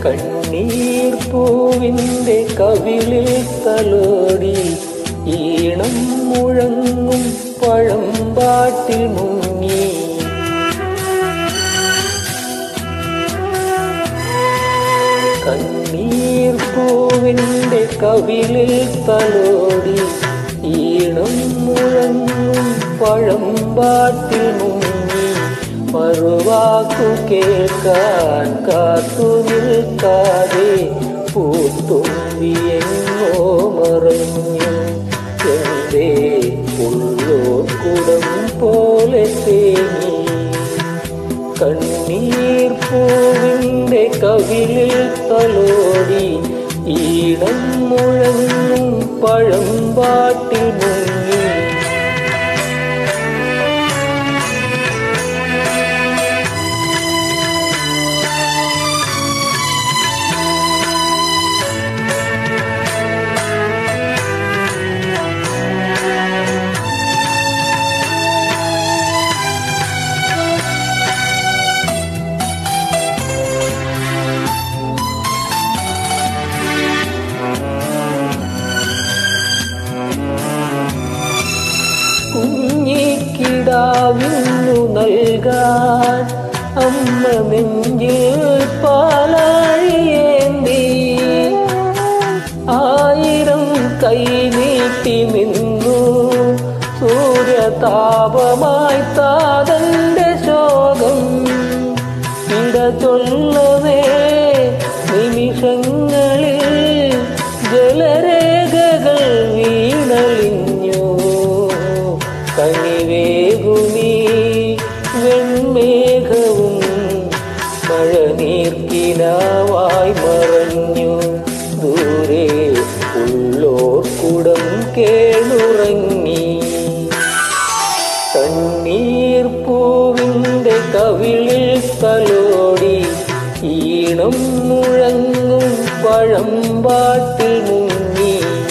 കണ്ണീർ പൂവിൻ്റെ കവിളിൽ തലോടി ഈണം മുഴങ്ങും പഴമ്പാട്ടിൽ മുങ്ങി കണ്ണീർ പൂവിൻ്റെ കവിളിൽ തലോടി ഈണം മുഴങ്ങും പഴമ്പാട്ടിൽ മുങ്ങി മറുവാക്കു കേൾക്കാൻ കാത്തു നിൽക്കാതെ പൂത്തുമ്പിയെങ്ങോ മറഞ്ഞു എന്തേ ഉള്ളോ കുടം പോലെ തേങ്ങി കണ്ണീർ പൂവിൻ്റെ കവിളിൽ തലോടി ഈണം മുഴങ്ങും പഴമ്പാട്ടിൽ മുങ്ങി കുഞ്ഞിക്കിടാവിന്നു നൽകാൻ അമ്മ നെഞ്ചിൽ പാലാഴിയേന്തി ആയിരം കൈ നീട്ടി നിന്നു സൂര്യതാപമായി താതന്റെ ശോകം ഇട ചൊല്ലവേ നിമിഷങ്ങളിൽ ജലരേഖകൾ വീണലിഞ്ഞു കനിവേകുമീ വെൺമേഘവും മഴനീർക്കിനാവായി മറഞ്ഞു ദൂരെ ഉള്ളോർ കുടം കേളുറങ്ങി കണ്ണീർ പൂവിൻ്റെ കവിളിൽ തലോടി ഈണം മുഴങ്ങും പഴമ്പാട്ടിൽ മുങ്ങി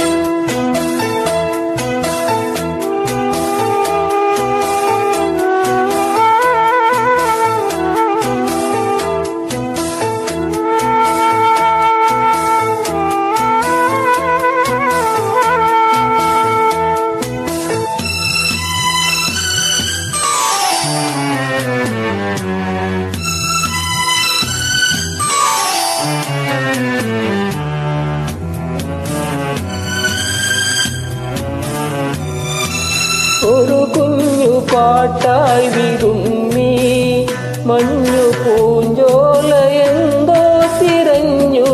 ഒരു കുഞ്ഞു പാട്ടായി വിരുമ്മി മഞ്ഞു പൂഞ്ചോല എന്തോ തിരഞ്ഞു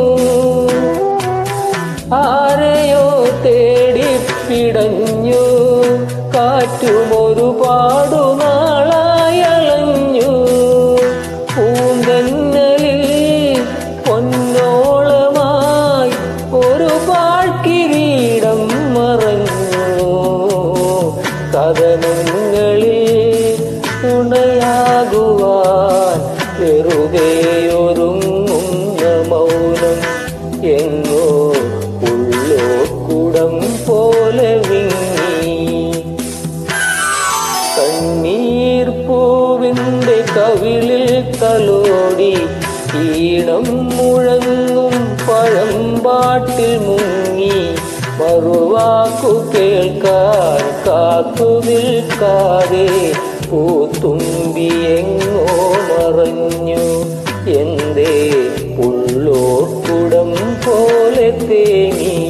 ആരെയോ തേടിപ്പിടഞ്ഞു കാറ്റുമൊരുപാടു നാളായി അളഞ്ഞു പൂന്തന്നലിൽ പൊന്നോളമായി ഒരു പാഴ്ക്കിരീടം മറഞ്ഞു കഥനങ്ങളിൽ തുണയാകുവാൻ വെറുതെയൊരുങ്ങുന്ന മൗനം എങ്ങോ ഉള്ളോ കുടം പോലെ വിങ്ങി കണ്ണീർ പൂവിൻ്റെ കവിളിൽ തലോടി ഈണം മുഴങ്ങും പഴമ്പാട്ടിൽ മുങ്ങി മറുവാക്കു കേൾക്കാൻ കാത്തു നിൽക്കാതെ പൂത്തുമ്പി എങ്ങോ മറഞ്ഞു എന്തേ ഉള്ളോർ കുടം പോലെ തേങ്ങി